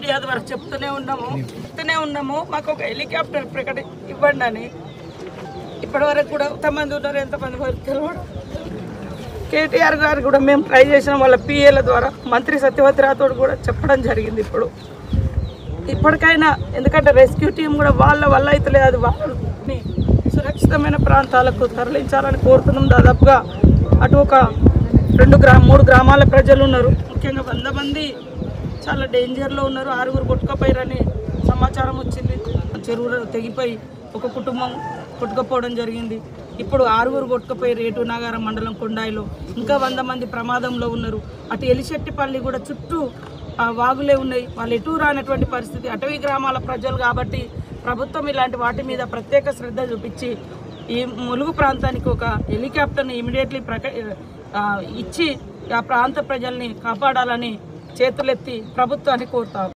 media ద్వారా చెప్తూనే ఉన్నాము చెప్తూనే ఉన్నాము మాకు ఒక హెలికాప్టర్ ప్రకటి ఇవ్వండి అని ఇప్పటి వరకు కూడా ఎంతమంది ఉన్నారు ఎంతమంది వరకు తెలియదు కేటీఆర్ గారు కూడా మేము ట్రై చేసిన వాళ్ళ పిఏల ద్వారా మంత్రి సత్యవతి రాథోడ్ కూడా చెప్పడం జరిగింది ఇప్పుడు ఇప్పటికైనా ఎందుకంటే రెస్క్యూ టీం కూడా వాళ్ళ వల్ల అయితే లేదు వాళ్ళని సురక్షితమైన ప్రాంతాలకు తరలించాలని కోరుతున్నాం దాదాపుగా అటు ఒక రెండు గ్రామ మూడు గ్రామాల ప్రజలు ఉన్నారు ముఖ్యంగా వంద మంది చాలా డేంజర్లో ఉన్నారు ఆరుగురు కొట్టుకపోయారని సమాచారం వచ్చింది చెరువులో తెగిపోయి ఒక కుటుంబం కొట్టుకుపోవడం జరిగింది ఇప్పుడు ఆరుగురు కొట్టుకుపోయారు ఏటు నాగారం మండలం కొండాయిలో ఇంకా వంద మంది ప్రమాదంలో ఉన్నారు అటు ఎలిశెట్టిపల్లి కూడా చుట్టూ ఆ వాగులే ఉన్నాయి వాళ్ళు ఎటు రానటువంటి పరిస్థితి అటవీ గ్రామాల ప్రజలు కాబట్టి ప్రభుత్వం ఇలాంటి వాటి మీద ప్రత్యేక శ్రద్ధ చూపించి ఈ ములుగు ప్రాంతానికి ఒక హెలికాప్టర్ని ఇమీడియట్లీ ప్రక ఆ, ఇచ్చి ఆ ప్రాంత ప్రజల్ని కాపాడాలని చేతులెత్తి ప్రభుత్వాన్ని కోరుతాం